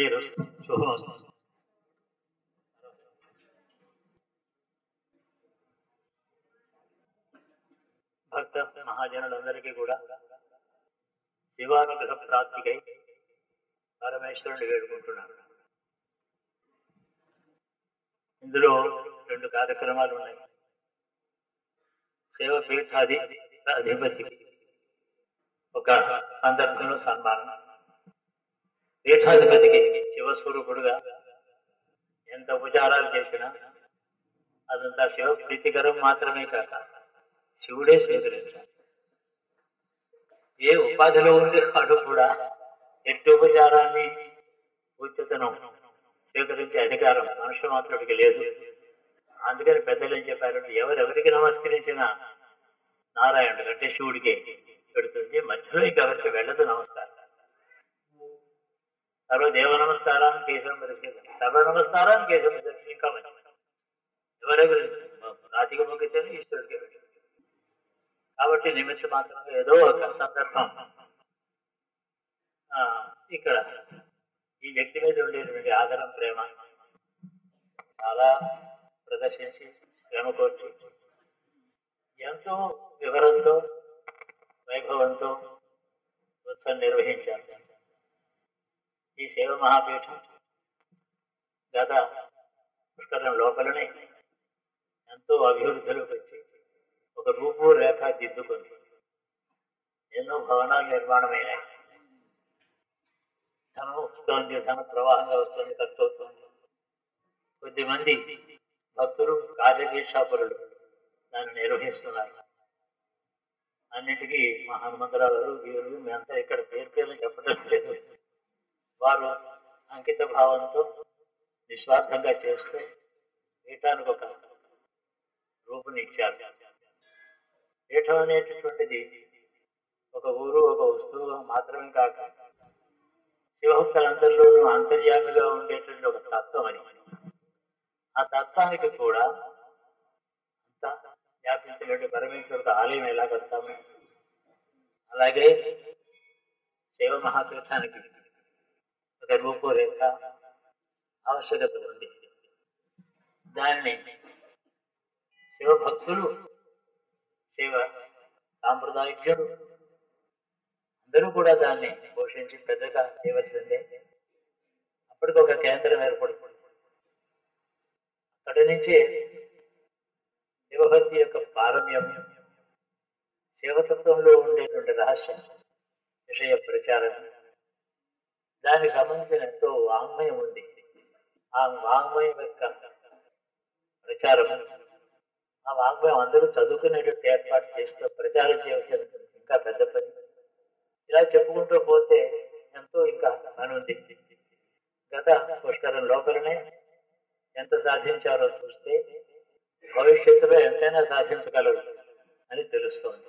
మీరు శుభం భక్త మహాజనులందరికీ కూడా శివానుగ్రహ ప్రాప్తికై పరమేశ్వరుని వేడుకుంటున్నారు ఇందులో రెండు కార్యక్రమాలు ఉన్నాయి శైవ పీఠాది అధిపతి ఒక సందర్భంలో సన్మానం పీఠాధిపతికి శివస్వరూపుడుగా ఎంత ఉపచారాలు చేసినా అదంతా శివ ప్రీతికరం మాత్రమే కాక శివుడే స్వీకరించాలి ఏ ఉపాధిలో ఉండే వాడు కూడా ఎట్టి ఉపచారాన్ని ఉచితను స్వీకరించే అధికారం మనుషులు మాత్రుడికి లేదు అందుకని పెద్దలు ఏం చెప్పారంటే ఎవరెవరికి నమస్కరించినా నారాయణుడు అంటే శివుడికి పెడుతుంది మధ్యలో ఇంకెవరికి వెళ్ళదు నమస్కారం సర్వ దేవ నమస్కారాన్ని కేశవం పరిస్థితి సర్వ నమస్కారాన్ని కేశవం పరిస్థితి ఇంకా మంచిది ఎవరెవరు రాతిక మొక్కితేనే ఈశ్వరుడికి వెళ్ళదు కాబట్టి నిమిత్త మాత్రంగా ఏదో ఒక సందర్భం ఆ, ఇక్కడ ఈ వ్యక్తి మీద ఉండేటువంటి ఆదరం ప్రేమ చాలా ప్రదర్శించి శ్రమ కోర్చి ఎంతో వివరంతో వైభవంతో ఉత్సవం నిర్వహించారు ఈ శైవ మహాపీఠం గత పుష్కరం లోపలనే ఎంతో అభివృద్ధిలోకి వచ్చి ఒక రూపు రేఖ దిద్దుకుంది ఎన్నో భవనాలు నిర్మాణమైనాయి ధనం వస్తోంది ధన ప్రవాహంగా వస్తుంది ఖర్చు అవుతుంది కొద్దిమంది భక్తులు కార్యదీక్షాపరులు దాన్ని నిర్వహిస్తున్నారు అన్నిటికీ మా హనుమంతరావు గారు వీరు మేమంతా ఇక్కడ పేరు పేర్లు చెప్పడం లేదు వారు అంకిత భావంతో నిస్వార్థంగా చేస్తూ పీఠానికి ఒక రూపునిచ్చారు పీఠం అనేటటువంటిది ఒక ఊరు ఒక వస్తువు మాత్రమే కాక శివభక్తులందరిలోనూ అంతర్యామిగా ఉండేటువంటి ఒక తత్వం అని ఆ తత్వానికి కూడా అంత వ్యాపించినటువంటి పరమేశ్వరుడు ఆలయం ఎలా కడతాము అలాగే శైవ మహాపీఠానికి ఒక రూపురేఖ ఆవశ్యకత ఉంది దాన్ని శివభక్తులు శివ సాంప్రదాయజ్ఞుడు అందరూ కూడా దాన్ని పోషించి పెద్దగా చేయవలసిందే అప్పటికి ఒక కేంద్రం ఏర్పడుతుంది అక్కడి నుంచే శివభక్తి యొక్క పారమ్యం శివతత్వంలో ఉండేటువంటి రహస్యం విషయ ప్రచారం దానికి సంబంధించిన ఎంతో వాంగ్మయం ఉంది ఆ వాంగ్మయం యొక్క ప్రచారం ఆ వాంగ్మయం అందరూ చదువుకునేటట్టు ఏర్పాటు చేస్తూ ప్రచారం చేయవలసిన ఇంకా పెద్ద పని ఇలా చెప్పుకుంటూ పోతే ఎంతో ఇంకా పని ఉంది గత పుష్కరం లోపలనే ఎంత సాధించారో చూస్తే భవిష్యత్తులో ఎంతైనా సాధించగలరు అని తెలుస్తోంది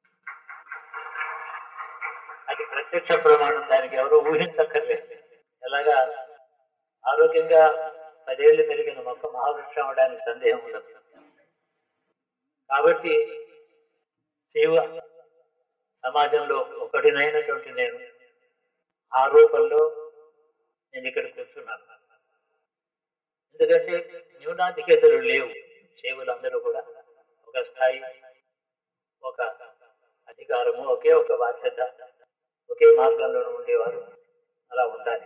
అది ప్రత్యక్ష ప్రమాణం దానికి ఎవరు ఊహించక్కర్లేదు ఎలాగా ఆరోగ్యంగా పదేళ్లు పెరిగిన మొక్క మహావృక్షం అవడానికి సందేహం ఉండదు కాబట్టి శివ సమాజంలో ఒకటినైనటువంటి నేను ఆ రూపంలో నేను ఇక్కడ కూర్చున్నాను ఎందుకంటే న్యూనాధికేతలు లేవు సేవలందరూ కూడా ఒక స్థాయి ఒక అధికారము ఒకే ఒక బాధ్యత ఒకే మార్గంలో ఉండేవారు అలా ఉండాలి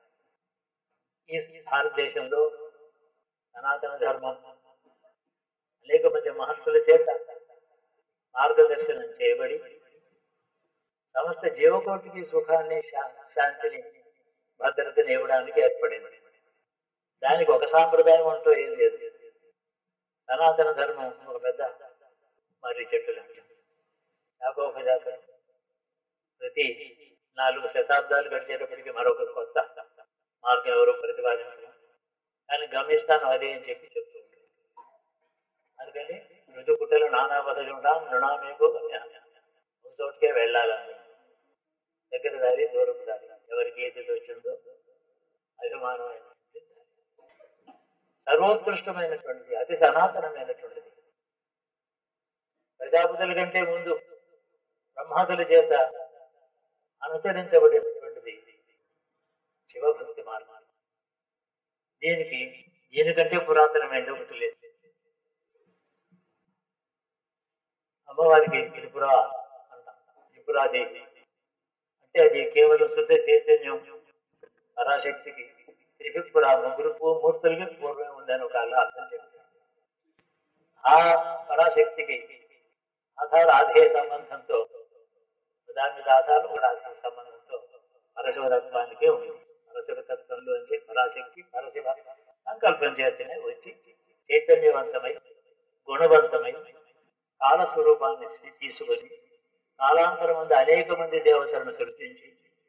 ఈ భారతదేశంలో సనాతన ధర్మం అనేక మంది మహర్షుల చేత మార్గదర్శనం చేయబడి సమస్త జీవకోటికి సుఖాన్ని శా- శాంతిని భద్రతని ఇవ్వడానికి ఏర్పడింది దానికి ఒక సాంప్రదాయం అంటూ ఏం లేదు సనాతన ధర్మం ఒక పెద్ద మర్రి చెట్టు లాంటిది యాకోపజాతం ప్రతి నాలుగు శతాబ్దాలు గడిచేటప్పటికి మరొక కొత్త మార్గం ఎవరు ప్రతిపాదించడం కానీ గమ్యస్థానం అదే అని చెప్పి చెప్తూ ఉంటారు అందుకని రుజు పుట్టలు నానా బదలుండా నృణామేకో గమ్య ఒక చోటుకే వెళ్ళాలని దగ్గర దారి దూరపు దారి ఎవరికి ఏది వచ్చిందో అభిమానమైనటువంటి దారి సర్వోత్కృష్టమైనటువంటిది అతి సనాతనమైనటువంటిది ప్రజాపతుల కంటే ముందు బ్రహ్మాదుల చేత అనుసరించబడినటువంటిది శివభక్తి మార్గం దీనికి దీనికంటే పురాతనమైనది ఒకటి లేదు అమ్మవారికి త్రిపుర అంటాం త్రిపురాదేవి అంటే అది కేవలం శుద్ధ చైతన్యం పరాశక్తికి త్రిపుర ముగ్గురు పూ- మూర్తులకి పూర్వమే ఉందని ఒక అలా అర్థం చెప్తారు ఆ పరాశక్తికి ఆధార ఆధేయ సంబంధంతో దాని మీద ఆధారం కూడా ఆధార సంబంధంతో పరశివతత్వానికే ఉంది పరశివతత్వంలో నుంచి పరాశక్తి పరశివ సంకల్పం చేతనే వచ్చి చైతన్యవంతమై గుణవంతమై కాల స్వరూపాన్ని స్వీ- తీసుకొని కాలాంతరం మంది అనేక మంది దేవతలను సృష్టించి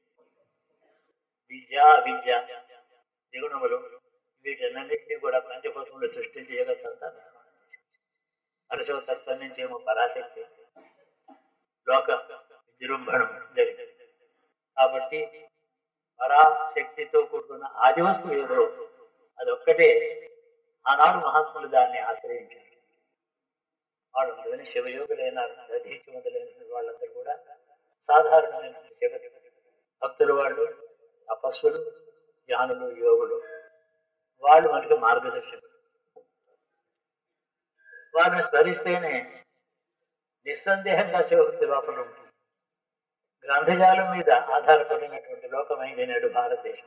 విద్య విద్య దిగుణములు వీటన్నింటినీ కూడా పంచభూతములు సృష్టించి జగత్తంతా పరశివతత్వం నుంచి ఏమో పరాశక్తి లోక విజృంభణం జరిగింది కాబట్టి పరాశక్తితో కూడుకున్న ఆది వస్తువు ఏదో అదొక్కటే ఆనాడు మహాత్ములు దాన్ని ఆశ్రయించారు వాళ్ళు అందుకని శివయోగులైన దధీచి మొదలైన వాళ్ళందరూ కూడా సాధారణమైన శివ భక్తులు వాళ్ళు తపస్సులు జ్ఞానులు యోగులు వాళ్ళు మనకి మార్గదర్శకులు వారిని స్మరిస్తేనే నిస్సందేహంగా శివభక్తి లోపల ఉంటుంది గ్రంథజాలం మీద ఆధారపడినటువంటి లోకమైంది నేడు భారతదేశం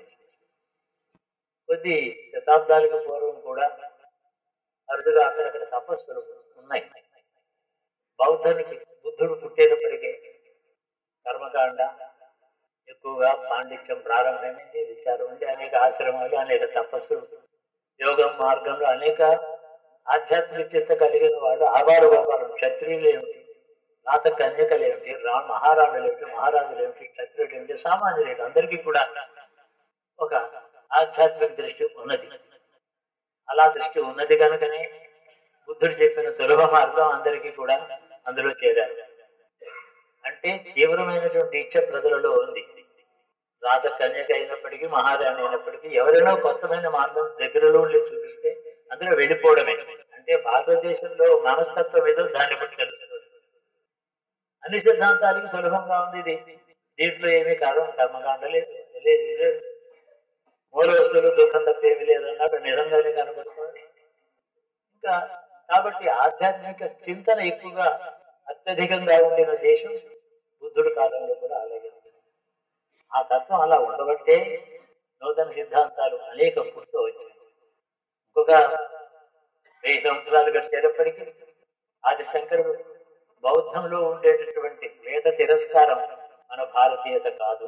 కొద్ది శతాబ్దాలకు పూర్వం కూడా అరుదుగా అక్కడక్కడ తపస్సులు ఉన్నాయి బౌద్ధునికి బుద్ధుడు పుట్టేటప్పటికే కర్మకాండ ఎక్కువగా పాండిత్యం ప్రారంభమైంది విచారం ఉంది అనేక ఆశ్రమాలు అనేక తపస్సులు యోగం మార్గంలో అనేక ఆధ్యాత్మిక చింత కలిగిన వాళ్ళు ఆబారు గోపాలం క్షత్రియులు ఏమిటి రాత కన్యకలు ఏమిటి రా మహారాణులు ఏమిటి మహారాజులు ఏమిటి క్షత్రియులు ఏమిటి సామాన్యులు ఏమిటి అందరికీ కూడా ఒక ఆధ్యాత్మిక దృష్టి ఉన్నది అలా దృష్టి ఉన్నది కనుకనే బుద్ధుడు చెప్పిన సులభ మార్గం అందరికీ కూడా అందులో చేరారు అంటే తీవ్రమైనటువంటి ఇచ్చ ప్రజలలో ఉంది రాజ కన్యక అయినప్పటికీ మహారాణి అయినప్పటికీ ఎవరైనా కొత్తమైన మార్గం దగ్గరలో ఉండి చూపిస్తే అందులో వెళ్ళిపోవడమే అంటే భారతదేశంలో మనస్తత్వం ఏదో దాన్ని బట్టి తెలుస్తుంది అన్ని సిద్ధాంతాలకి సులభంగా ఉంది ఇది దీంట్లో ఏమీ కారణం కర్మకాండ లేదు లేదు లేదు మూల వస్తువులు దుఃఖం తప్ప ఏమీ లేదు అన్నాడు నిజంగానే కనబడుతుంది ఇంకా కాబట్టి ఆధ్యాత్మిక చింతన ఎక్కువగా అత్యధికంగా ఉండిన దేశం బుద్ధుడి కాలంలో కూడా అలాగే ఉంది ఆ తత్వం అలా ఉండబట్టే నూతన సిద్ధాంతాలు అనేకం పుట్టుతూ వచ్చాయి ఇంకొక వెయ్యి సంవత్సరాలు గడిచేటప్పటికీ ఆది శంకరుడు బౌద్ధంలో ఉండేటటువంటి వేద తిరస్కారం మన భారతీయత కాదు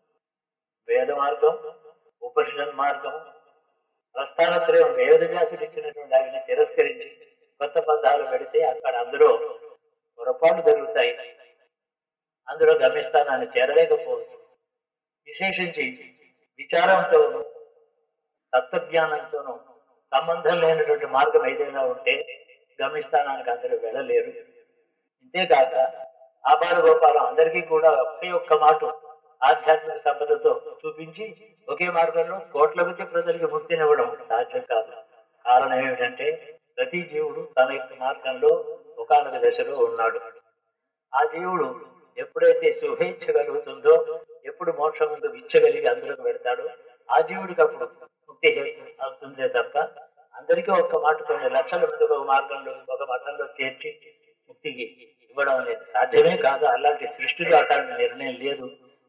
వేద మార్గం ఉపనిషద్ మార్గం ప్రస్థానత్రయం వేదవ్యాసుడు ఇచ్చినటువంటి వాటిని తిరస్కరించి కొత్త పదాలు పెడితే అక్కడ అందులో పొరపాటు జరుగుతాయి అందులో గమ్యస్థానాన్ని చేరలేకపోవచ్చు విశేషించి విచారంతోనూ తత్వజ్ఞానంతోనూ సంబంధం లేనటువంటి మార్గం ఏదైనా ఉంటే గమ్యస్థానానికి అందరూ వెళ్ళలేరు ఇంతేకాక ఆబాల గోపాలం అందరికీ కూడా ఒకే ఒక్క మాట ఆధ్యాత్మిక సంపదతో చూపించి ఒకే మార్గంలో కోట్ల కొద్ది ప్రజలకి ముక్తినివ్వడం సాధ్యం కాదు కారణం ఏమిటంటే ప్రతి జీవుడు తన యొక్క మార్గంలో ఒకనొక దశలో ఉన్నాడు ఆ జీవుడు ఎప్పుడైతే శుభేచ్ఛ కలుగుతుందో ఎప్పుడు మోక్షం ముందు ఇచ్చగలిగి అందులోకి పెడతాడో ఆ జీవుడికి అప్పుడు ముక్తి అవుతుందే తప్ప అందరికీ ఒక్క మాట కొన్ని లక్షల మంది ఒక మార్గంలో ఒక మఠంలో చేర్చి ముక్తికి ఇవ్వడం అనేది సాధ్యమే కాదు అలాంటి సృష్టిలో అట్లాంటి నిర్ణయం లేదు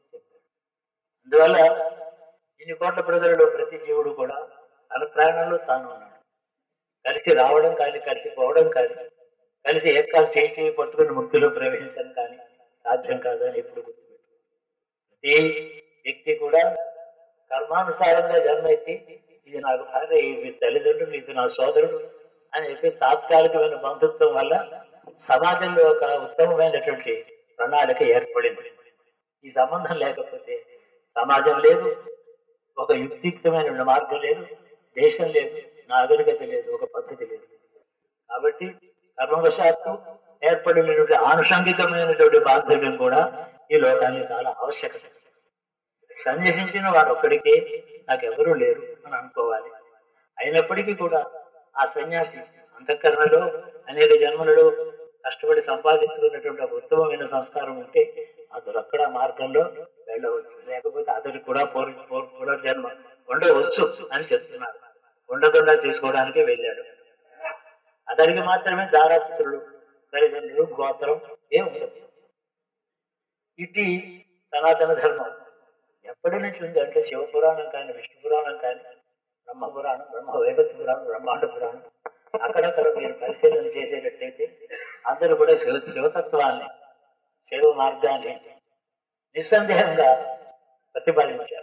అందువల్ల ఇన్ని కోట్ల ప్రజలలో ప్రతి జీవుడు కూడా తన ప్రాణంలో తాను ఉన్నాడు కలిసి రావడం కానీ కలిసి పోవడం కానీ కలిసి ఏకాలు చేయి చేయి పట్టుకుని ముక్తిలో ప్రవేశించడం కానీ సాధ్యం కాదని ఎప్పుడు గుర్తుపెట్టు ప్రతి వ్యక్తి కూడా కర్మానుసారంగా జన్మ ఎత్తి ఇది నాకు భార్య ఇది తల్లిదండ్రులు ఇది నా సోదరుడు అని చెప్పి తాత్కాలికమైన బంధుత్వం వల్ల సమాజంలో ఒక ఉత్తమమైనటువంటి ప్రణాళిక ఏర్పడింది ఈ సంబంధం లేకపోతే సమాజం లేదు ఒక యుక్తియుక్తమైన మార్గం లేదు దేశం లేదు నాగరికత లేదు ఒక పద్ధతి లేదు కాబట్టి కర్మవశాత్తు ఏర్పడినటువంటి ఆనుషంగికమైనటువంటి బాంధవ్యం కూడా ఈ లోకానికి చాలా ఆవశ్యకత సన్యసించిన వాడు ఒక్కడికే నాకెవరూ లేరు అని అనుకోవాలి అయినప్పటికీ కూడా ఆ సన్యాసి అంతఃకరణలో అనేక జన్మలలో కష్టపడి సంపాదించుకున్నటువంటి ఒక ఉత్తమమైన సంస్కారం ఉంటే అతడు అక్కడ మార్గంలో వెళ్ళవచ్చు లేకపోతే అతడు కూడా పూర్వ పూర్వ- పునర్జన్మ ఉండవచ్చు అని చెప్తున్నారు ఉండకుండా చేసుకోవడానికి వెళ్ళాడు అతనికి మాత్రమే దారాపుత్రుడు తల్లిదండ్రులు గోత్రం ఏం ఉండదు ఇటు సనాతన ధర్మం ఎప్పటి నుంచి ఉంది అంటే శివపురాణం కానీ విష్ణు పురాణం కానీ బ్రహ్మ పురాణం బ్రహ్మ వైభక్తి పురాణం బ్రహ్మాండ పురాణం అక్కడక్కడ మీరు పరిశీలన చేసేటట్టయితే అందరూ కూడా శివ శివతత్వాన్ని శివ మార్గాన్ని నిస్సందేహంగా ప్రతిపాదించారు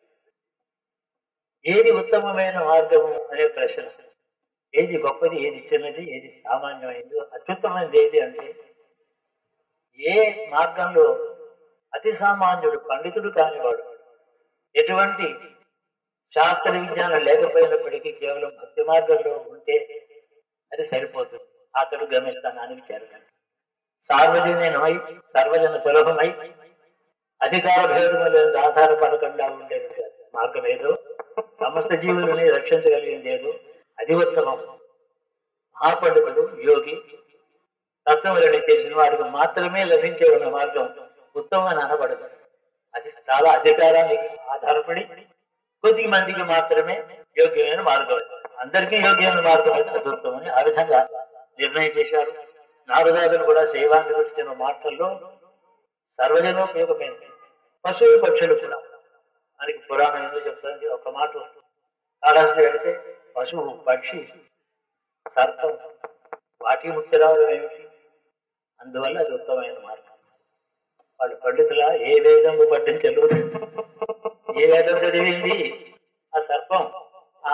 ఏది ఉత్తమమైన మార్గము అనే ప్రశ్న ఏది గొప్పది ఏది చిన్నది ఏది సామాన్యమైంది అత్యుత్తమైనది ఏది అంటే ఏ మార్గంలో అతి సామాన్యుడు పండితుడు కానివాడు ఎటువంటి శాస్త్ర విజ్ఞానం లేకపోయినప్పటికీ కేవలం భక్తి మార్గంలో ఉంటే అది సరిపోతుంది అతడు గమ్యస్థానానికి చేరగలడు సార్వజనీనమై సర్వజన సులభమై అధికార భేదము లేదు ఆధారపడకుండా ఉండేది కాదు. మార్గం ఏదో సమస్త జీవులని రక్షించగలిగింది ఏదో అది ఉత్తమం మహాపండితుడు యోగి తత్వములని చేసిన వారికి మాత్రమే లభించే ఉన్న మార్గం ఉత్తమం అనబడదు అది చాలా అధికారానికి ఆధారపడి కొద్ది మందికి మాత్రమే యోగ్యమైన మార్గం అది. అందరికీ యోగ్యమైన మార్గం అయితే అది ఉత్తమని ఆ విధంగా నిర్ణయం చేశారు నారదాదులు కూడా శైవాన్ని గురించిన మాటల్లో సర్వజనోపయోగమైనది పశువులు పక్షులు కూడా మనకి పురాణం ఎందుకు చెప్తుంది ఒక మాట కాళహస్తి వెళితే పశువు పక్షి సర్పం వాటి ముఖ్య రావడం ఏమిటి అందువల్ల అది ఉత్తమమైన మార్గం వాళ్ళు పండితుల ఏ వేదము పట్టించలు ఏ వేదం చదివింది ఆ సర్పం ఆ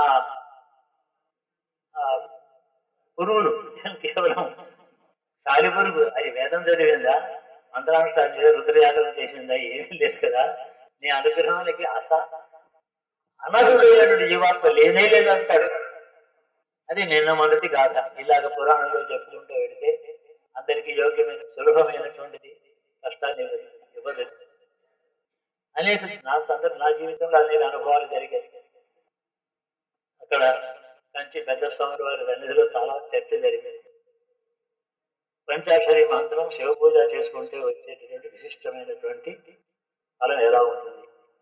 ఆ పురుగులు కేవలం కాలి పురుగు అది వేదం చదివిందా మంత్రానుష్ఠానం చేసి రుద్రయాగం చేసిందా ఏమీ లేదు కదా నీ అనుగ్రహానికి అస అనర్హుడైనటువంటి జీవాత్మ లేనే లేదంటాడు అది నిన్న మొదటి గాథ ఇలాగ పురాణంలో చెప్పుకుంటూ వెళితే అందరికీ యోగ్యమైన సులభమైనటువంటిది కష్టాన్ని ఇవ్వదు ఇవ్వదు అనేక నా సందర్భ నా జీవితంలో అనేక అనుభవాలు జరిగాయి అక్కడ కంచి పెద్ద స్వామి వారి సన్నిధిలో చాలా చర్చ జరిగింది పంచాక్షరి మంత్రం శివ పూజ చేసుకుంటే వచ్చేటటువంటి విశిష్టమైనటువంటి ఫలం ఎలా ఉంటుంది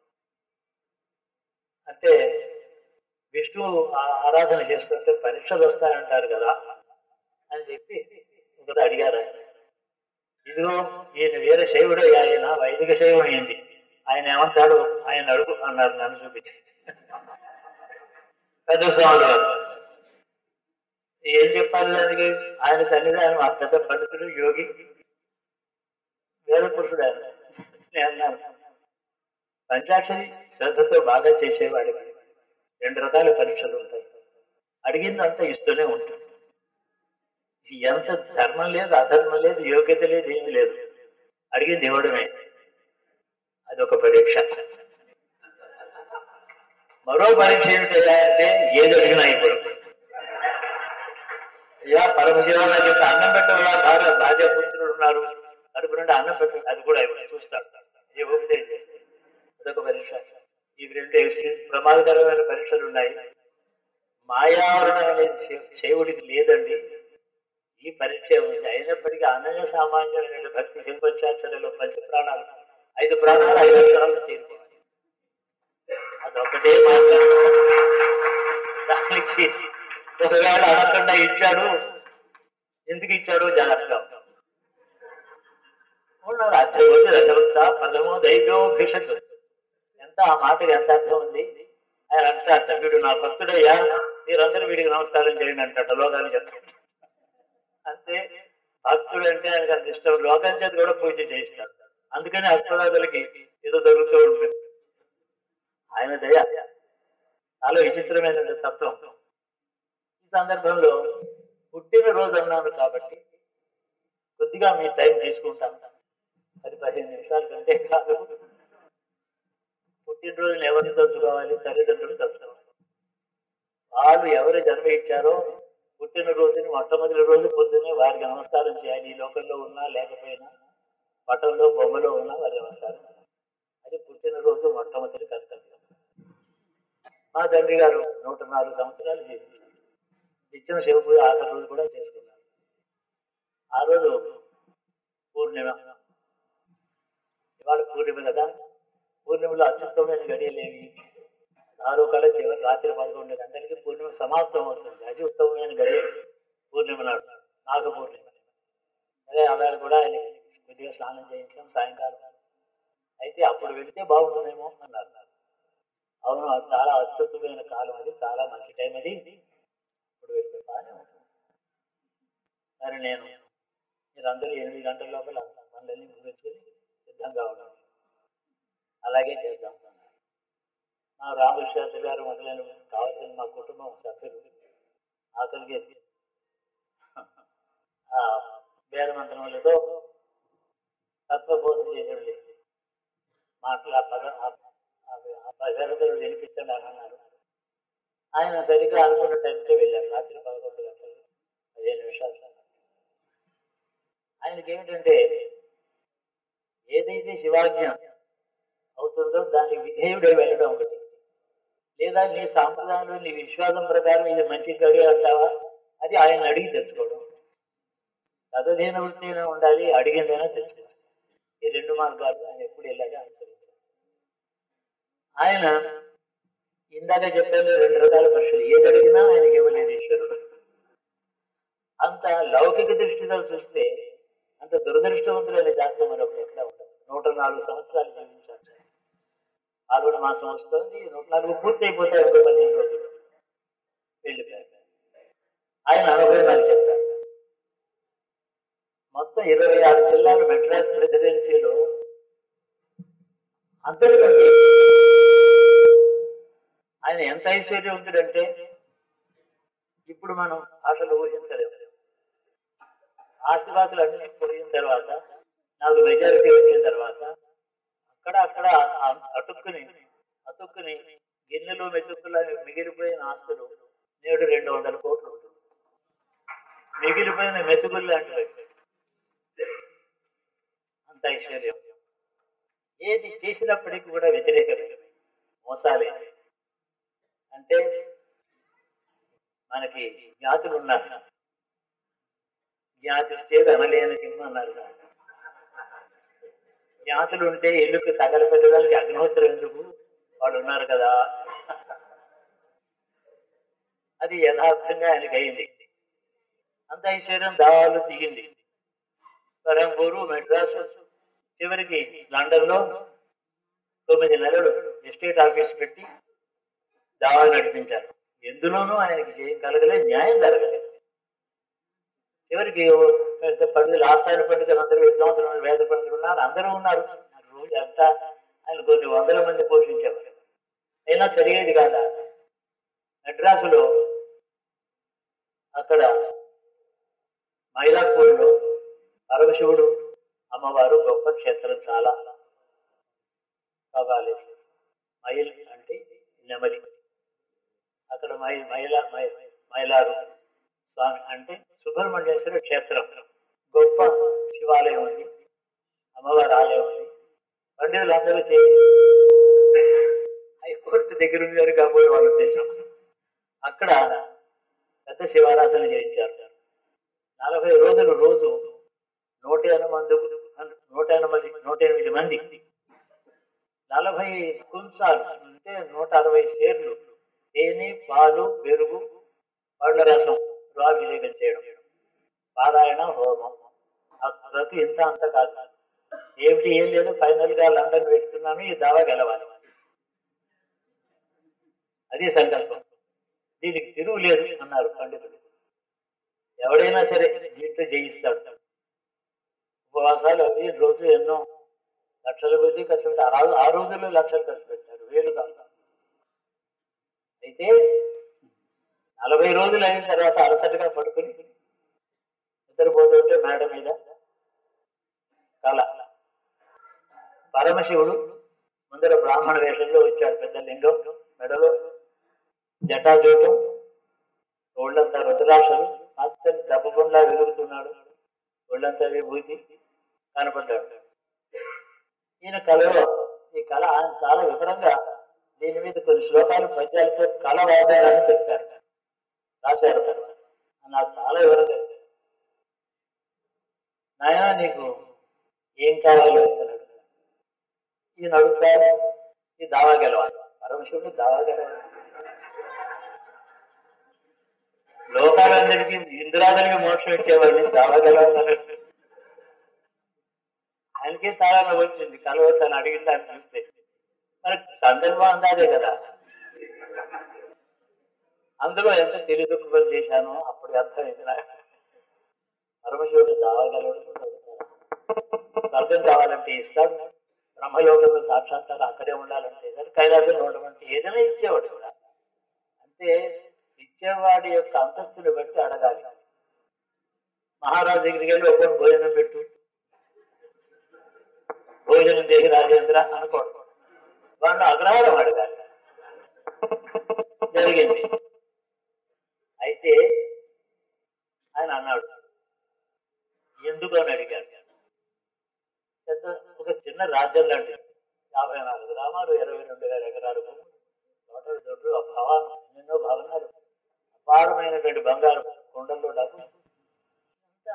అంటే విష్ణు ఆ- ఆరాధన చేస్తుంటే పరీక్షలు వస్తాయంటారు కదా అని చెప్పి ఇంకొక అడిగారు ఆయన ఇదిగో ఈయన వేరే శైవుడు ఆయన వైదిక శైవం అయింది ఆయన ఏమంటాడు ఆయన అడుగు అన్నారు నన్ను చూపించి పెద్ద స్వామి గారు ఏం చెప్పాలి దానికి ఆయన సన్నిధి ఆయన మా పెద్ద పండితుడు యోగి వేద పురుషుడు ఆయన నేను అన్నాను పంచాక్షరి శ్రద్ధతో బాగా చేసేవాడికి రెండు రకాల పరీక్షలు ఉంటాయి అడిగిందంతా ఇస్తూనే ఉంటాడు ఎంత ధర్మం లేదు అధర్మం లేదు యోగ్యత లేదు ఏమీ లేదు అడిగింది ఇవ్వడమే అదొక పరీక్ష మరో పరీక్ష ఏమిటి అంటే ఏది అడిగినా ఇప్పుడు అయ్యా పరమశివాల యొక్క అన్నం పెట్టవాళ్ళ భార్య భార్య పుత్రులు ఉన్నారు కడుపు నుండి అన్నం పెట్టండి అది కూడా ఇవ్వండి చూస్తారు ఏ ఓపితే అదొక పరీక్ష ఇవి రెండు ఎక్స్ట్రీమ్ ప్రమాదకరమైన పరీక్షలు ఉన్నాయి మాయావరణం అనేది శివ- శివుడికి లేదండి ఈ పరీక్ష ఉంది అయినప్పటికీ అనన్య సామాన్యమైన భక్తి శిల్పంచాచర్యలో పంచ ప్రాణాలు ఐదు ప్రాణాలు ఐదు అక్షరాలు చేరుకోవాలి అదొకటే మార్గం దానికి ఒకవేళ అనకుండా ఇచ్చాడు ఎందుకు ఇచ్చాడు జాగ్రత్తగా ఉండాలి. ఉన్నారు అచ్చవతి రథవక్త పదమో దైవ్యోభిషత్ ఎంత ఆ మాటకి ఎంత అర్థం ఉంది ఆయన అంటారట వీడు నా భక్తుడయ్యా మీరందరూ వీడికి నమస్కారం చేయండి అంటాడు లోకాన్ని చెప్తాడు అంతే భక్తుడు అంటే ఆయనకు అంత ఇష్టం లోకం చేత కూడా పూజ చేయిస్తాడు అందుకని అష్టరాదులకి ఏదో జరుగుతూ ఉంటుంది ఆయన దయ చాలా విచిత్రమైన తత్వం ఈ సందర్భంలో పుట్టినరోజు అన్నాను కాబట్టి కొద్దిగా మీ టైం తీసుకుంటాను పది పదిహేను నిమిషాల కంటే కాదు పుట్టినరోజులు ఎవరిని తలుచుకోవాలి తల్లిదండ్రులు తలుచుకోవాలి వాళ్ళు ఎవరు జన్మ ఇచ్చారో పుట్టినరోజుని మొట్టమొదటి రోజు పొద్దున్నే వారికి నమస్కారం చేయాలి ఈ లోకంలో ఉన్నా లేకపోయినా పటంలో బొమ్మలో ఉన్నా వారి నమస్కారం చేయాలి. అది పుట్టినరోజు మొట్టమొదటి కర్తవ్యం మా తండ్రి గారు నూట నాలుగు సంవత్సరాలు జీవించారు ఇచ్చిన శివ పూజ ఆఖరి రోజు కూడా చేసుకున్నారు ఆ రోజు పూర్ణిమ ఇవాళ పూర్ణిమ కదా పూర్ణిమలో అత్యుత్తమైన గడియలేవి ఆరు కల చివరి రాత్రి పదకొండు గంటలకి పూర్ణిమ సమాప్తం అవుతుంది అది ఉత్తమమైన గడియ పూర్ణిమ నాడు నాగ పూర్ణిమ అదే అవేళ కూడా ఆయన కొద్దిగా స్నానం చేయించాం సాయంకాలం అయితే అప్పుడు వెళితే బాగుంటుందేమో అన్నారు అవును అది చాలా అత్యుత్తమైన కాలం అది చాలా మంచి టైం అది ఇప్పుడు వెళితే బాగానే ఉంటుంది మరి నేను మీరందరూ ఎనిమిది గంటల లోపల పనులన్నీ ముగించుకుని సిద్ధంగా ఉన్నాను అలాగే చేద్దాం మా రామకృష్ణ గారు మొదలైన కావాల్సిన మా కుటుంబం సభ్యులు ఆఖరికి ఆ వేదమంత్రములతో తత్వబోధ చేసేది మాటలు ఆ పద ఆ పదగతులు వినిపించండి అని అన్నారు ఆయన సరిగ్గా అనుకున్న టైంకే వెళ్ళారు రాత్రి పదకొండు గంటలు పదిహేను నిమిషాలు ఆయనకి ఏమిటంటే ఏదైతే శివాజ్ఞ అవుతుందో దానికి విధేయుడే వెళ్ళడం ఒకటి లేదా నీ సాంప్రదాయంలో నీ విశ్వాసం ప్రకారం ఇది మంచి గడి అంటావా అది ఆయన అడిగి తెచ్చుకోవడం తదధీన వృత్తిలో ఉండాలి అడిగిందైనా తెచ్చుకోవాలి ఈ రెండు మార్గాలు ఆయన ఎప్పుడు ఇలాగే అనుసరించారు ఆయన ఇందాక చెప్పాను రెండు రకాల పక్షులు ఏది అడిగినా ఆయనకి ఇవ్వలేదు ఈశ్వరుడు అంత లౌకిక దృష్టితో చూస్తే అంత దురదృష్టవంతులైన జాతకం మరొకటి ఎక్కడ ఉండదు నూట నాలుగు సంవత్సరాలు జీవించాలి పాల్గొన మాసం వస్తుంది నూట నాలుగు పూర్తి అయిపోతాయి ఇంకో పదిహేను రోజులు వెళ్ళిపోయారు ఆయన అనుభవాలు చెప్తారు మొత్తం ఇరవై ఆరు జిల్లాలు మెడ్రాస్ ప్రెసిడెన్సీలో అంతటికంటే ఆయన ఎంత ఐశ్వర్యవంతుడంటే ఇప్పుడు మనం ఆశలు ఊహించలేము ఆస్తిపాతులు అన్ని పోయిన తర్వాత నాకు మెజారిటీ వచ్చిన తర్వాత అక్కడ అక్కడ అతుక్కుని అతుక్కుని గిన్నెలు మెతుక్కులు మిగిలిపోయిన ఆస్తులు నేడు రెండు వందల కోట్లు ఉంటుంది మిగిలిపోయిన మెతుకులు లాంటివి అంత ఐశ్వర్యం ఏది చేసినప్పటికీ కూడా వ్యతిరేకమే మోసాలే అంటే మనకి జ్ఞాతులు ఉన్నారు జ్ఞాతి చేదు అనలేని కిమ్మ అన్నారు జ్ఞాతులు ఉంటే ఇల్లుకి తగల పెట్టడానికి అగ్నిహోత్రం ఎందుకు వాళ్ళు ఉన్నారు కదా అది యథార్థంగా ఆయనకి అయింది అంత ఐశ్వర్యం దావాలు దిగింది పరంపూరు మెడ్రాస్ చివరికి లండన్ లో తొమ్మిది నెలలు ఎస్టేట్ ఆఫీస్ పెట్టి దావాలు నడిపించారు ఎందులోనూ ఆయనకి జయం కలగలేదు న్యాయం జరగలేదు చివరికి పెద్ద పండితులు ఆస్థాన పండితులు అందరూ విద్వాంసులు వేద పండితులు ఉన్నారు అందరూ ఉన్నారు రోజు అంతా ఆయన కొన్ని వందల మంది పోషించేవారు అయినా తెలియదు కాదా మెడ్రాసులో అక్కడ మైలాపూర్లో పరమశివుడు అమ్మవారు గొప్ప క్షేత్రం చాలా కావాలి మైల్ అంటే నెమలి అక్కడ మై మైల మైలారు స్వామి అంటే సుబ్రహ్మణ్యేశ్వర క్షేత్రం గొప్ప శివాలయం ఉంది అమ్మవారి ఆలయం ఉంది పండితులు అందరూ చేసి హైకోర్టు దగ్గర ఉన్నారు కాబోయే వాళ్ళ ఉద్దేశం అక్కడ పెద్ద శివారాధన చేయించారు నలభై రోజులు రోజు నూట ఎనిమిది నూట ఎనిమిది నూట ఎనిమిది మంది నలభై కుంచాలు అంటే నూట అరవై షేర్లు తేనె పాలు పెరుగు పళ్ళ రసం అభిషేకం చేయడం పారాయణ హోమం ఆ ప్రతి ఇంత అంత కాదు ఏమిటి ఏం లేదు ఫైనల్ గా లండన్ వెళ్తున్నాను ఈ దావా గెలవాలి అది సంకల్పం దీనికి తిరుగు లేదు అన్నారు పండితుడు ఎవడైనా సరే దీంట్లో జయిస్తాడు ఉపవాసాలు అవి రోజు ఎన్నో లక్షల కొద్దీ ఖర్చు పెట్టారు ఆ రోజుల్లో లక్షలు ఖర్చు పెట్టారు వేలు కాదు అయితే నలభై రోజులు అయిన తర్వాత అలసటగా పడుకుని నిద్రపోతుంటే మేడ మీద కళ పరమశివుడు ముందర బ్రాహ్మణ వేషంలో వచ్చాడు పెద్ద లింగం మెడలో జటాజూటం ఒళ్ళంతా రుద్రాక్షలు అత్యంత దెబ్బకుండా వెలుగుతున్నాడు ఒళ్ళంతా విభూతి కనపడ్డాడు ఈయన కళలో ఈ కళ ఆయన చాలా వివరంగా దీని మీద కొన్ని శ్లోకాలు పద్యాలతో కళ వాడాలని చెప్తారు రాశారు తర్వాత నాకు చాలా వివరంగా నాయన నీకు ఏం కావాలో అన్నాడు ఈయన అడుగుతారు ఈ దావా గెలవాలి పరమశివుడు దావాగలడు లోకాలందరికీ ఇంద్రాదులకి మోక్షం ఇచ్చేవాడిని దావాగలవాడు ఆయనకే చాలా వచ్చింది కలవచ్చని అడిగిన దాన్ని చూస్తే మరి సందర్భం అందాదే కదా అందులో ఎంత తెలివి పని చేశానో అప్పుడు అర్థమైంది నాకు పరమశివుడు దావగలడు స్వర్గం కావాలంటే ఇస్తాడు బ్రహ్మలోకంలో సాక్షాత్కారం అక్కడే ఉండాలంటే సరే కైలాసంలో ఉండమంటే ఏదైనా ఇచ్చేవాడు కూడా అంటే ఇచ్చేవాడి యొక్క అంతస్తుని బట్టి అడగాలి మహారాజు దగ్గరికి వెళ్ళి ఒక్కొక్క భోజనం పెట్టు భోజనం చేసి రాజేంద్ర అనుకోడు వాళ్ళు అగ్రహారం అడగాలి జరిగింది అయితే ఆయన అన్నాడు ఎందుకు అని అడిగాడు పెద్ద ఒక చిన్న రాజ్యం లాంటిది యాభై నాలుగు గ్రామాలు ఇరవై రెండు వేల ఎకరాలు భూమి తోటలు దొడ్లు ఆ భవనం ఎన్నెన్నో భవనాలు అపారమైనటువంటి బంగారం కొండల్లో డబ్బు అంతా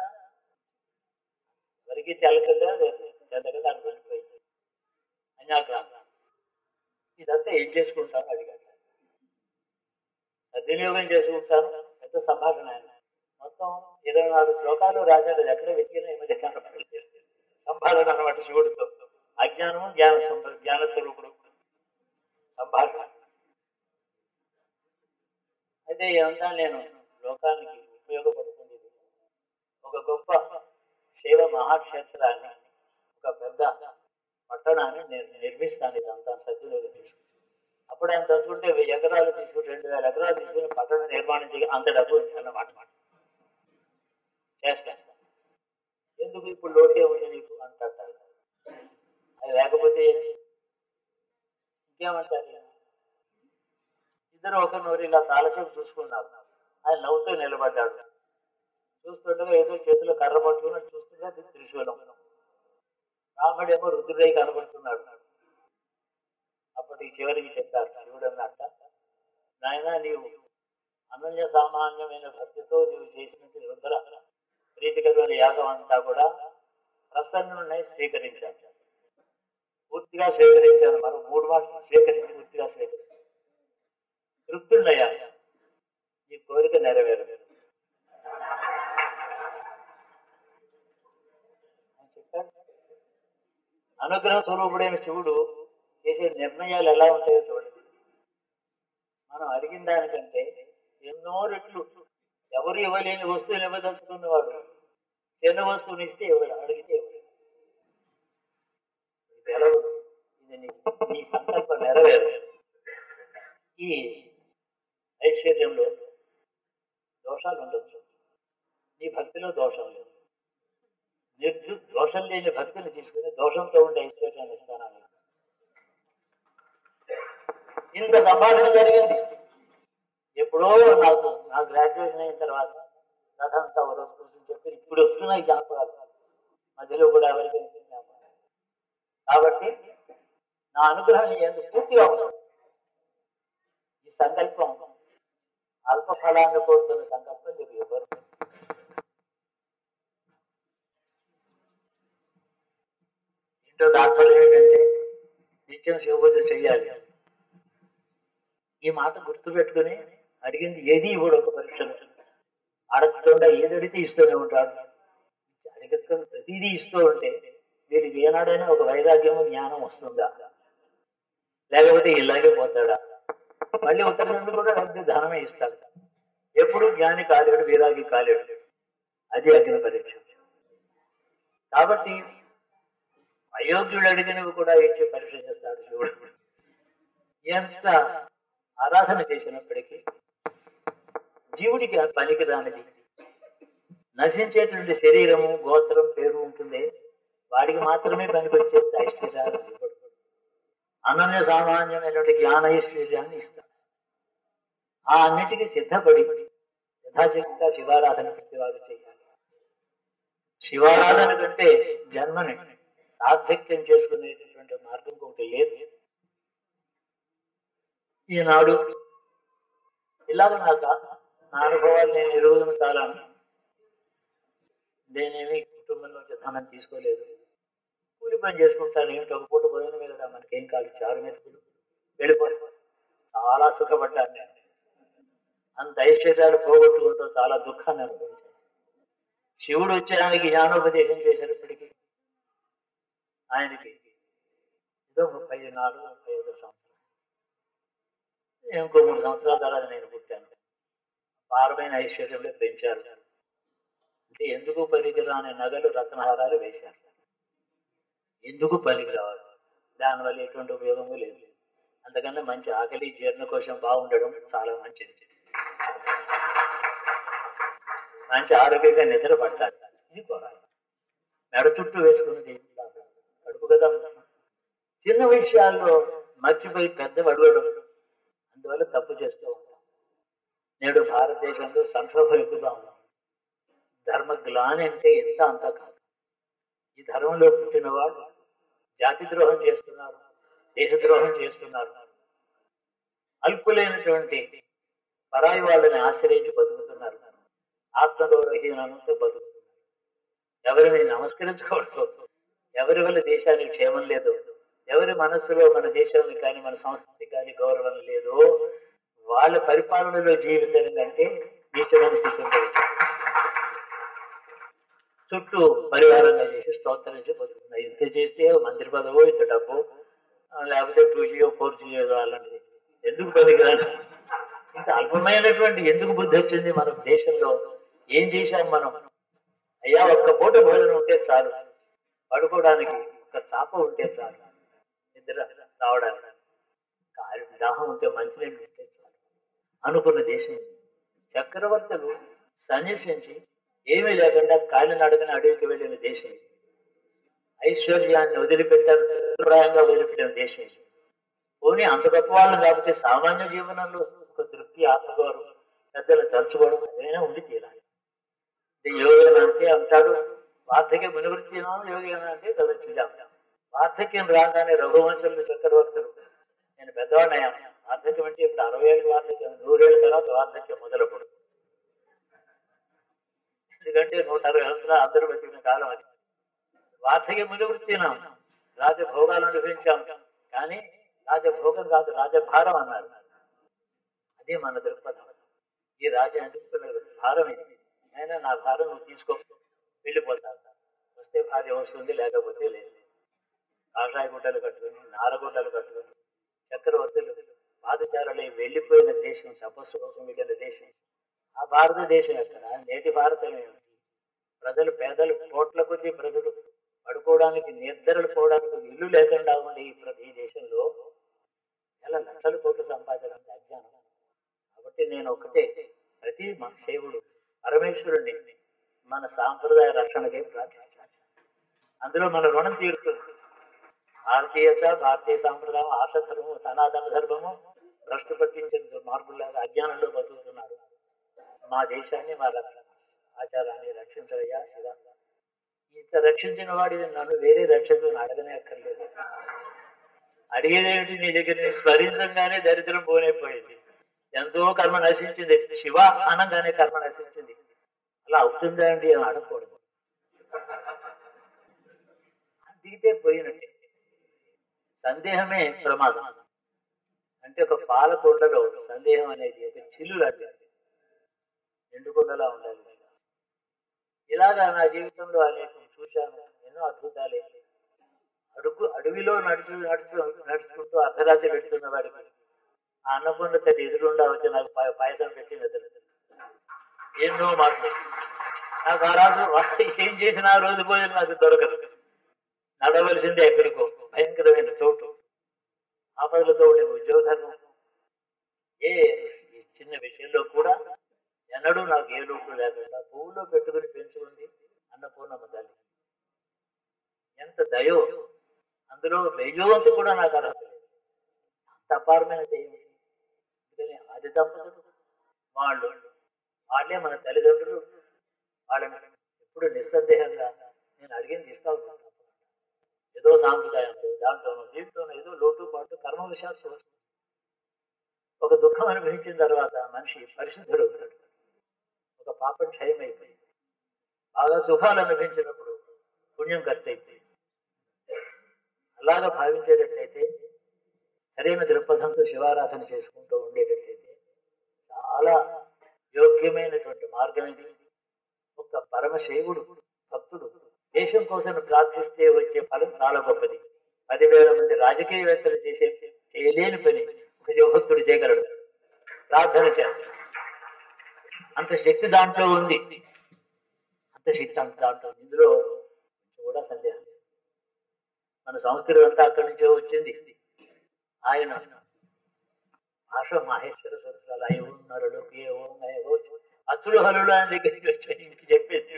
వరికి తెలకుండా చెద్దగా దాన్ని వెళ్ళిపోయింది అన్యాక్రాంతం ఇదంతా ఏం చేసుకుంటాను అడిగాడు సద్వినియోగం చేసుకుంటాను పెద్ద సంభాషణ ఆయన మొత్తం ఇరవై నాలుగు శ్లోకాలు రాశాడు అది ఎక్కడ వెతికినా ఈ మధ్య కనపడలేదు సంభాషణ అనమాట శివుడితో అజ్ఞానము జ్ఞాన సంభ జ్ఞాన స్వరూపుడు సంభాషణ అయితే ఇదంతా నేను లోకానికి ఉపయోగపడుతుంది ఒక గొప్ప శైవ మహాక్షేత్రాన్ని ఒక పెద్ద పట్టణాన్ని నేను నిర్మిస్తాను ఇదంతా సద్వినియోగం చేసుకుంటాను అప్పుడు ఆయన తలుచుకుంటే వెయ్యి ఎకరాలు తీసుకుని రెండు వేల ఎకరాలు తీసుకుని పట్టణ నిర్మాణం చేయ అంత డబ్బు ఉంది అన్నమాట చేస్తాను ఎందుకు ఇప్పుడు లోటే ఉంది నీకు అంటాడు అది లేకపోతే ఏంటి? ఇంకేమంటారు ఈయన? ఇద్దరు ఒక నోరు ఇలా చాలాసేపు చూసుకున్నారు ఆయన నవ్వుతూ నిలబడ్డాడు చూస్తుండగా ఏదో చేతిలో కర్ర పట్టుకుని చూస్తుంటే అది త్రిశూలం రాముడేమో రుద్రుడై కనబడుతున్నాడు అప్పటికి చివరికి చెప్పారు శివుడు అన్నట్ట నాయన నీవు అనన్య సామాన్యమైన భక్తితో నీవు చేసినట్టు రుద్ర ప్రీతికరమైన యాగం అంతా కూడా ప్రసన్నున్నాయి స్వీకరించాను పూర్తిగా స్వీకరించాను మరో మూడు మాటలు స్వీకరించి పూర్తిగా స్వీకరించాను తృప్తున్నయ్యా ఈ కోరిక నెరవేరలేదు అని చెప్పాడు అనుగ్రహ స్వరూపుడైన శివుడు చేసే నిర్ణయాలు ఎలా ఉంటాయో చూడండి మనం అడిగిన దానికంటే ఎన్నో రెట్లు ఎవరు ఇవ్వలేని వస్తువులు ఇవ్వదలుచుకున్నవాడు చిన్న వస్తువుని ఇస్తే ఇవ్వడు అడిగితే ఇవ్వడు ఇది ఎలా ఉంది? ఇది నీ నీ సంకల్పం నెరవేరు ఈ ఐశ్వర్యంలో దోషాలు ఉండొచ్చు నీ భక్తిలో దోషం లేదు నిర్దు దోషం లేని భక్తిని తీసుకుని దోషంతో ఉండే ఐశ్వర్యాన్ని ఇస్తానని ఇంత సంభాషణ జరిగింది ఎప్పుడో నాకు నా గ్రాడ్యుయేషన్ అయిన తర్వాత కథంతా ఒక రోజు కూర్చొని చెప్పి ఇప్పుడు వస్తున్నాయి జ్ఞాపకాలు మధ్యలో కూడా ఎవరికి జ్ఞాపకాలు కాబట్టి నా అనుగ్రహం ఎందుకు పూర్తిగా ఉంటుంది ఈ సంకల్పం అల్ప ఫలాన్ని కోరుతున్న సంకల్పం నీకు ఇవ్వరు ఇంట్లో దాంట్లో ఏంటంటే నిత్యం శివపూజ చెయ్యాలి ఈ మాట గుర్తు పెట్టుకుని అడిగింది ఏది ఇవ్వడు ఒక పరీక్షలో అడగకుండా ఏది అడిగితే ఇస్తూనే ఉంటాడు అడగకుండా ప్రతిదీ ఇస్తూ ఉంటే వీడికి ఏనాడైనా ఒక వైరాగ్యము జ్ఞానం వస్తుందా లేకపోతే ఇలాగే పోతాడా మళ్ళీ ఉత్తర నుండి కూడా డబ్బు ధనమే ఇస్తాడు ఎప్పుడు జ్ఞాని కాలేడు వీరాగి కాలేడు అది అగ్ని పరీక్ష కాబట్టి అయోగ్యుడు అడిగినవి కూడా ఇచ్చే పరీక్ష చేస్తాడు శివుడు ఎంత ఆరాధన చేసినప్పటికీ జీవుడికి ఆ పనికి రానిది నశించేటువంటి శరీరము గోత్రం పేరు ఉంటుంది వాడికి మాత్రమే పనికొచ్చే ఐశ్వర్యాలు ఇవ్వడు అనన్య సామాన్యమైనటువంటి జ్ఞాన ఐశ్వర్యాన్ని ఇస్తాడు ఆ అన్నిటికీ సిద్ధపడి యథాశక్తిగా శివారాధన ప్రతి వారు చేయాలి శివారాధన కంటే జన్మని సార్థక్యం చేసుకునేటటువంటి మార్గం ఒకటి లేదు ఈనాడు ఇలాగ నాకు నా అనుభవాలు నేను ఎరుగుదను చాలా నేనేమి కుటుంబం నుంచి ధనం తీసుకోలేదు కూలి పని చేసుకుంటాను ఏమిటి ఒక పూట భోజనం మీద మనకేం కాదు చారు మెతుకులు వెళ్ళిపోతాను చాలా సుఖపడ్డాను నేను అంత ఐశ్వర్యాలు పోగొట్టుకుంటూ చాలా దుఃఖాన్ని అనుభవించాను శివుడు వచ్చేదానికి జ్ఞానోపదేశం చేసేటప్పటికీ ఆయనకి ఏదో ముప్పై నాలుగు ముప్పై ఐదు సంవత్సరాలు ఇంకో మూడు సంవత్సరాల తర్వాత నేను పుట్టాను పారమైన ఐశ్వర్యంలో పెంచారు అంటే ఎందుకు పనికిరాని నగలు రత్నహారాలు వేశారు ఎందుకు పనికి రావాలి దానివల్ల ఎటువంటి ఉపయోగము లేదు అందుకని మంచి ఆకలి జీర్ణకోశం బాగుండడం చాలా మంచిది మంచి ఆరోగ్యంగా నిద్ర పట్టాలి ఇది కోరాలి మెడ చుట్టూ వేసుకున్నది ఏం లాభం? కడుపు కదా చిన్న విషయాల్లో మర్చిపోయి పెద్ద అడగడం అందువల్ల తప్పు చేస్తూ ఉంటాం నేడు భారతదేశంలో సంక్షోభం ఎక్కువగా ఉంది ధర్మ గ్లాని అంటే ఎంత అంతా కాదు ఈ ధర్మంలో పుట్టిన వాళ్ళు జాతి ద్రోహం చేస్తున్నారు దేశద్రోహం చేస్తున్నారు అల్పులైనటువంటి పరాయి వాళ్ళని ఆశ్రయించి బతుకుతున్నారు ఆత్మగౌరవహీనంతో బతుకుతున్నారు ఎవరిని నమస్కరించకూడదు ఎవరి వల్ల దేశానికి క్షేమం లేదు ఎవరి మనస్సులో మన దేశానికి కానీ మన సంస్కృతికి కానీ గౌరవం లేదు వాళ్ళ పరిపాలనలో జీవితం కంటే నీచమైన స్థితి ఉంటుంది చుట్టూ పరిహారంగా చేసి స్తోత్రించి బతుకుతున్నాయి ఇంత చేస్తే మంత్రి పదవో ఇంత డబ్బు ఆ, లేకపోతే టూ జియో ఫోర్ జియో అలాంటిది ఎందుకు పనికిరాదు ఇంత అల్పమైనటువంటి ఎందుకు బుద్ధి వచ్చింది మన దేశంలో ఏం చేశాం మనం అయ్యా ఒక్క పూట భోజనం ఉంటే చాలు పడుకోవడానికి ఒక చాప ఉంటే చాలు నిద్ర రావడానికి కాలి దాహం ఉంటే మంచినీళ్ళు ఉంటే చాలు అనుకున్న దేశం ఇది. చక్రవర్తులు సన్యసించి ఏమీ లేకుండా కాలినడకన అడవికి వెళ్ళిన దేశం ఇది. ఐశ్వర్యాన్ని వదిలిపెట్టారు ప్రాయంగా వదిలిపెట్టిన దేశం ఇది. పోనీ అంత గొప్ప వాళ్ళు కాకపోతే సామాన్య జీవనంలో ఒక తృప్తి ఆత్మగౌరవం పెద్దలు తలుచుకోవడం అదైనా ఉండి తీరాలి ఇది యోగన అంటే అంటాడు వార్ధక్య మునివృత్తినో యోగన అంటే తదచ్చుజాం వార్ధక్యం రాగానే రఘువంశులు చక్రవర్తులు నేను పెద్దవాడినయ్యాను వార్ధక్యం అంటే ఇప్పుడు అరవై ఏళ్ళు వార్ధక్యం నూరేళ్ళ తర్వాత వార్ధక్యం మొదలప్పుడు ఎందుకంటే నూట అరవై సంవత్సరాలు అందరూ బతికిన కాలం అది వార్ధక్య మునివృత్తినాం రాజభోగాలు అనుభవించాం కానీ రాజభోగం కాదు రాజభారం అన్నారు అదే మన దృక్పథం ఈ రాజ్యం ఎందుకున్నారు భారం ఇది అయినా నా భారం నువ్వు తీసుకో వెళ్ళిపోతాను వస్తే భార్య వస్తుంది లేకపోతే లేదు కాషాయ గుడ్డలు కట్టుకొని నారగుడ్డలు కట్టుకొని చక్రవర్తులు పాదచారులై వెళ్ళిపోయిన దేశం తపస్సు కోసం వెళ్ళిన దేశం ఆ భారతదేశం ఎక్కడ నేటి భారతం ఏమిటి ప్రజలు పేదలు కోట్ల కొద్ది ప్రజలు పడుకోవడానికి నిద్రలు పోవడానికి ఇల్లు లేకుండా ఉండే ఈ ప్ర- ఈ దేశంలో నెల లక్షల కోట్లు సంపాదించడం అజ్ఞానం కాబట్టి నేను ఒకటే ప్రతి మ- శైవుడు పరమేశ్వరుణ్ణి మన సాంప్రదాయ రక్షణకే ప్రార్థించాలి అందులో మన రుణం తీరుతుంది భారతీయత భారతీయ సాంప్రదాయం ఆశ ధర్మము సనాతన ధర్మము భ్రష్టు పట్టించిన దుర్మార్గులాగా అజ్ఞానంలో బతుకుతున్నారు మా దేశాన్ని మా రక్ష ఆచారాన్ని రక్షించవయ్యా శివ ఇంత రక్షించిన వాడిని నన్ను వేరే రక్షకుని అడగనే అక్కర్లేదు అడిగేదేమిటి నీ దగ్గర నీ స్మరించంగానే దరిద్రం పోనైపోయింది ఎంతో కర్మ నశించింది శివ అనగానే కర్మ నశించింది అలా అవుతుందా అండి అని అడగకూడదు దిగితే పోయినట్టే సందేహమే ప్రమాదం అంటే ఒక పాల కుండలో సందేహం అనేది ఒక చిల్లు లాంటిది నిండు కుండలా ఉండాలి ఇలాగా నా జీవితంలో అనేకం చూశాను ఎన్నో అద్భుతాలే అడుగు అడవిలో నడుచు నడుచు నడుచుకుంటూ అర్ధరాత్రి పెడుతున్న వాడికి ఆ అన్నపూర్ణ తల్లి ఎదురుండా వచ్చి నాకు పాయ- పాయసం పెట్టి నిద్ర ఎన్నో మాటలు నాకు ఆ రోజు వాడు ఏం చేసినా ఆ రోజు భోజనం నాకు దొరకదు నడవలసిందే ఎక్కడికో భయంకరమైన చోటు ఆపదలతో ఉండే ఉద్యోగ ధర్మం ఏ ఈ చిన్న విషయంలో కూడా ఎన్నడూ నాకు ఏ లోటు లేకుండా పువ్వులో పెట్టుకుని పెంచుకుంది అన్నపూర్ణమ్మ తల్లి ఎంత దయో అందులో వెయ్యోవంతు కూడా నాకు అర్హత లేదు అంత అపారమైన దయ్యం అందుకని ఆది దంపతులు వాళ్ళు వాళ్ళే మన తల్లిదండ్రులు వాళ్ళని ఎప్పుడు నిస్సందేహంగా నేను అడిగింది ఇస్తాను ఏదో సాంప్రదాయం దాంట్లోనూ దీంట్లోనూ ఏదో లోటు పాటు కర్మ విషయాలు వస్తుంది ఒక దుఃఖం అనుభవించిన తర్వాత మనిషి పరిశుద్ధుడు అవుతాడు ఒక పాపం క్షయం అయిపోయింది బాగా సుఖాలు అనుభవించినప్పుడు పుణ్యం ఖర్చు అయిపోయింది అలాగా భావించేటట్లయితే సరైన దృక్పథంతో శివారాధన చేసుకుంటూ ఉండేటట్లయితే చాలా యోగ్యమైనటువంటి మార్గం ఇది ఒక పరమశైవుడు భక్తుడు దేశం కోసం ప్రార్థిస్తే వచ్చే ఫలం చాలా గొప్పది పదివేల మంది రాజకీయవేత్తలు చేసే చేయలేని పని ఒక శివభక్తుడు చేయగలడు ప్రార్థన చేస్తాడు అంత శక్తి దాంట్లో ఉంది అంత శక్తి అంత దాంట్లో ఉంది. ఇందులో కొంచెం కూడా సందేహం లేదు. మన సంస్కృతి అంతా అక్కడి నుంచే వచ్చింది ఆయన భాష మహేశ్వర సూత్రాలు అయి ఉన్నారు ఏ ఓం అయ్యో అచ్చులు హలులు ఆయన దగ్గరికి వచ్చి ఇంక చెప్పేసి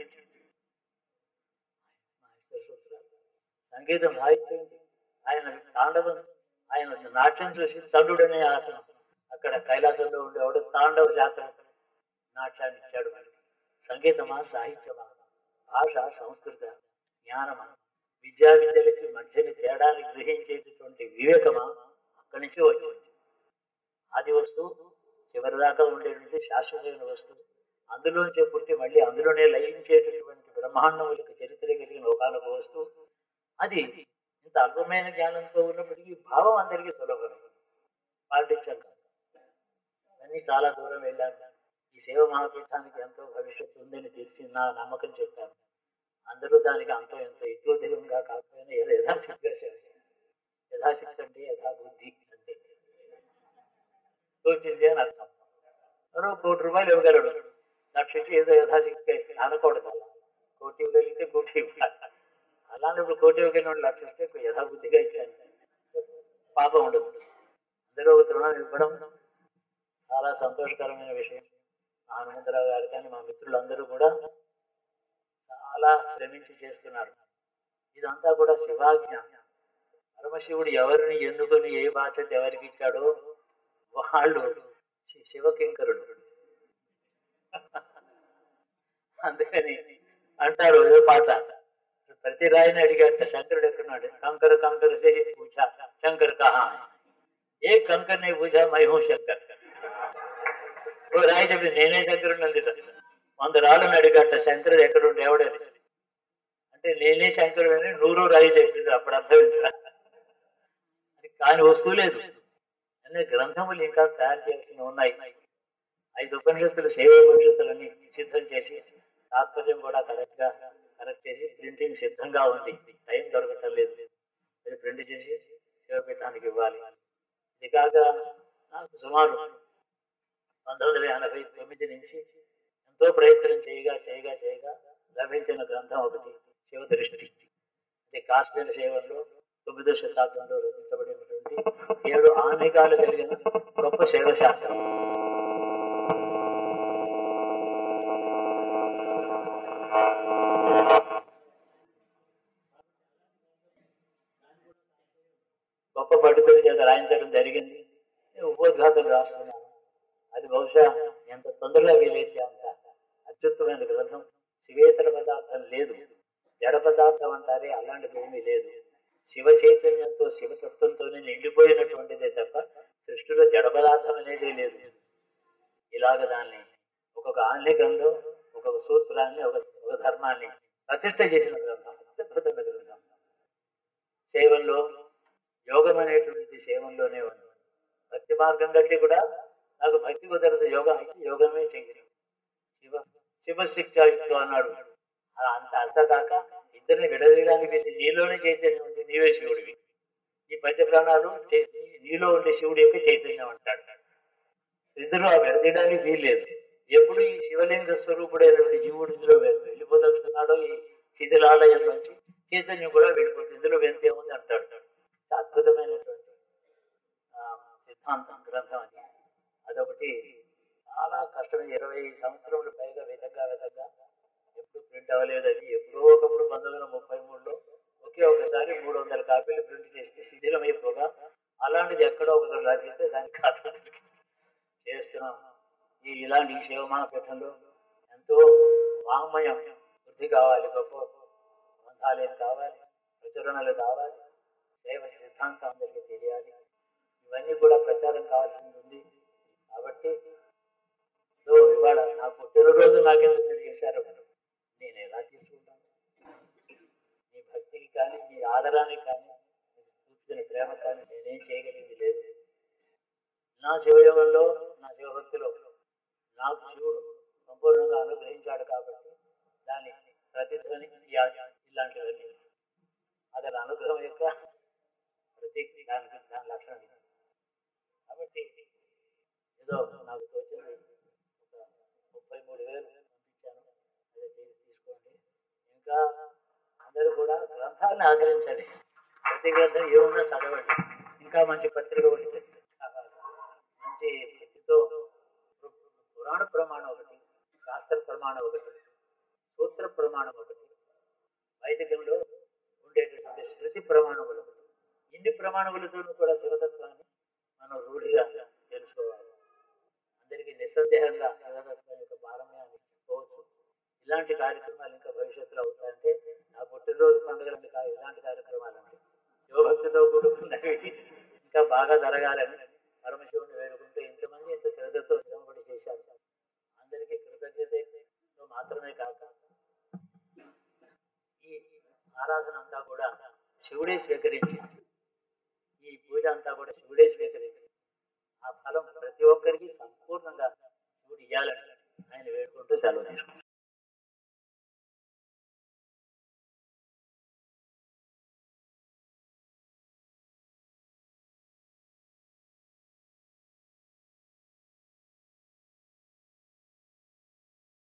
మహేశ్వర సూత్రాలు సంగీతం వాయిస్తుంది ఆయన తాండవం ఆయన నాట్యం చూసి తండ్రుడనే ఆసనం అక్కడ కైలాసంలో ఉండేవాడు తాండవ శాస్త్రం నాట్యాన్ని ఇచ్చాడు మరి సంగీతమా సాహిత్యమా భాష సంస్కృత జ్ఞానమా విద్యా విద్యలకి మధ్యని తేడాన్ని గ్రహించేటటువంటి వివేకమా అక్కడి నుంచి వచ్చింది ఆది వస్తువు చివరిదాకా ఉండేటువంటి శాశ్వతమైన వస్తువు అందులోంచే పుట్టి మళ్ళీ అందులోనే లయించేటటువంటి బ్రహ్మాండములకు చరిత్ర కలిగిన ఒకనొక వస్తువు అది ఇంత అల్పమైన జ్ఞానంతో ఉన్నప్పటికీ భావం అందరికీ సులభం పాటించాను అన్నీ చాలా దూరం వెళ్ళాను ఈ సేవ మహాపీఠానికి ఎంతో భవిష్యత్తు ఉందని తెలిసి నా నమ్మకం చెప్పాను అందరూ దానికి అంతో ఎంతో యథోధికంగా కాకపోయినా ఏదో యథాశక్తిగా సేవ చేయాలి. యథాశక్తి అంటే యథాబుద్ధి అంటే తోచింది అని అర్థం మరో కోటి రూపాయలు ఇవ్వగలడు లక్షకి ఏదో యథాశక్తిగా ఇస్తే అనకూడదు అలా కోటి ఇవ్వగలిగితే కోటి ఇవ్వాలి అలానే ఇప్పుడు కోటి ఇవ్వగలిగిన లక్ష ఇస్తే ఎక్కువ యథాబుద్ధిగా ఇచ్చాను పాపం ఉండదు అందరూ ఒక తృణం ఇవ్వడం చాలా సంతోషకరమైన విషయం మా హనుమంతరావు గారు కానీ మా మిత్రులందరూ కూడా చాలా శ్రమించి చేస్తున్నారు ఇదంతా కూడా శివాజ్ఞ పరమశివుడు ఎవరిని ఎన్నుకొని ఏ బాధ్యత ఎవరికి ఇచ్చాడో వాళ్ళు శి- శివకింకరుడు అందుకని అంటారు ఏదో పాట ప్రతి రాయిని అడిగాట శంకరుడు ఎక్కడున్నాడు కంకర కంకర సే పూజ శంకర్ కహా హై? ఏ కంకర్ నే పూజ మై హూ శంకర్ ఓ రాయి చెప్పి నేనే శంకరుడు అందుట వంద రాళ్ళని అడిగట శంకరుడు ఎక్కడుండే ఎవడని అంటే నేనే శంకరుడు అని నూరు రాయి చెప్పింది అప్పుడు అర్థం ఏంటా? అది కాని వస్తువు లేదు అనే గ్రంథములు ఇంకా తయారు చేయాల్సి ఉన్నాయి ఐదు ఉపనిషత్తులు శైవ ఉపనిషత్తులని సిద్ధం చేసి తాత్పర్యం కూడా కరెక్ట్ గా కరెక్ట్ చేసి ప్రింటింగ్ సిద్ధంగా ఉంది టైం దొరకటం లేదు అది ప్రింట్ చేసి శివపీఠానికి ఇవ్వాలి ఇది కాక నాకు సుమారు పంతొమ్మిది వందల ఎనభై తొమ్మిది నుంచి ఎంతో ప్రయత్నం చేయగా చేయగా చేయగా లభించిన గ్రంథం ఒకటి శివ దృష్టి ఇది కాశ్మీర సేవల్లో తొమ్మిదో శతాబ్దంలో రచించబడినటువంటి ఏడు ఆనికాలు కలిగిన గొప్ప శైవ శాస్త్రం గొప్ప పండితుల చేత రాయించడం జరిగింది నేను ఉపోద్ఘాతులు రాస్తున్నాను అది బహుశా ఎంత తొందరగా వీలైతే అంత అత్యుత్తమైన గ్రంథం శివేతర పదార్థం లేదు జడ పదార్థం అంటారే అలాంటిది ఏమీ లేదు శివ చైతన్యంతో శివతత్వంతోనే నిండిపోయినటువంటిదే తప్ప సృష్టిలో జడ పదార్థం అనేదే లేదు ఇలాగ దాన్ని ఒక్కొక్క ఆన్లికంలో ఒక్కొక్క సూత్రాన్ని ఒక ఒక ధర్మాన్ని ప్రతిష్ట చేసిన గ్రంథం అత్యద్భుతమైన గ్రంథం సేవల్లో యోగం అనేటువంటిది సేవంలోనే ఉంది భక్తి మార్గం కంటే కూడా నాకు భక్తి కుదరదు యోగం అయితే యోగమే చేయను శివ శివశిక్ష అన్నాడు అలా అంత అంత కాక ఇద్దరిని విడదీయడానికి వెళ్ళి నీలోనే చైతన్యం ఉంది నీవే శివుడివి ఈ పంచప్రాణాలు చే- నీలో ఉండే శివుడి యొక్క చైతన్యం అంటాడు ఇద్దరు ఆ విడదీయడానికి వీల్లేదు ఎప్పుడు ఈ శివలింగ స్వరూపుడైనటువంటి జీవుడు ఇందులో వె- వెళ్ళిపోదలుచుకున్నాడో ఈ శిథిలాలయం నుంచి చైతన్యం కూడా వెళ్ళిపోతుంది ఇందులో వెంతే ఉంది అంటాడు అద్భుతమైనటువంటి ఆ, సిద్ధాంతం గ్రంథం అది అదొకటి చాలా కష్టమైన ఇరవై సంవత్సరములు పైగా వెతగా వెతగా ఎప్పుడు ప్రింట్ అవ్వలేదు అది ఎప్పుడో ఒకప్పుడు పంతొమ్మిది వందల ముప్పై మూడులో ఒకే ఒకసారి మూడు వందల కాపీలు ప్రింట్ చేస్తే శిథిలమైపోగా అలాంటిది ఎక్కడో ఒకసారి లభిస్తే దానికి కాపీ చేస్తున్నాం ఈ ఇలాంటి ఈ శివమహాపీఠంలో ఎంతో వాంగ్మయం బుద్ధి కావాలి గొప్ప గ్రంథాలయం కావాలి ప్రచురణలు కావాలి దైవ సిద్ధాంతం అందరికీ తెలియాలి ఇవన్నీ కూడా ప్రచారం కావాల్సింది ఉంది కాబట్టి సో ఇవాళ నా పుట్టినరోజు నాకెందుకు మీరు చేశారు నేను ఎలా తీసుకుంటాను మీ భక్తికి కానీ మీ ఆదరానికి కానీ మీరు చూపించిన ప్రేమ కానీ నేనేం చేయగలిగింది లేదు నా శివయోగంలో నా శివభక్తిలో నాకు శివుడు సంపూర్ణంగా అనుగ్రహించాడు కాబట్టి దాని ప్రతిధ్వని యా- ఇలాంటివన్నీ అది నా అనుగ్రహం యొక్క ప్రతీక దాని దాని లక్షణం ఇది. కాబట్టి ఏదో నాకు తోచింది ఒక ముప్పై మూడు వేలు పంపించాను అదే తీ- తీసుకోండి ఇంకా అందరూ కూడా గ్రంథాలను ఆదరించండి ప్రతి గ్రంథం ఏమున్నా చదవండి ఇంకా మంచి పత్రిక ఒకటి తెచ్చి కావాలి. మంచి భక్తితో పు- పురాణ ప్రమాణం ఒకటి శాస్త్ర ప్రమాణం ఒకటి సూత్ర ప్రమాణం ఒకటి వైదికంలో ఉండేటటువంటి శృతి ప్రమాణములు ఒకటి ఇన్ని ప్రమాణములతో కూడా శివతత్వాన్ని మనం రూఢిగా తెలుసుకోవాలి అందరికీ నిస్సందేహంగా శివతత్వం యొక్క పారమ్యాన్ని చెప్పుకోవచ్చు ఇలాంటి కార్యక్రమాలు ఇంకా భవిష్యత్తులో అవుతాయంటే నా పుట్టినరోజు పండుగలు కాదు ఇలాంటి కార్యక్రమాలు అంటే శివభక్తితో కూడుకున్నవి ఇంకా బాగా జరగాలని పరమశివుని వేడుకుంటూ ఇంతమంది ఇంత శ్రద్ధతో శ్రమపడి చేశారు అందరికీ కృతజ్ఞతతో మాత్రమే కాక ఈ ఆరాధన అంతా కూడా శివుడే స్వీకరించి ఈ పూజ అంతా కూడా శివుడే స్వీకరించి ఆ ఫలం ప్రతి ఒక్కరికి సంపూర్ణంగా శివుడు ఇవ్వాలని ఆయన వేడుకుంటూ సెలవు తీసుకుంటాం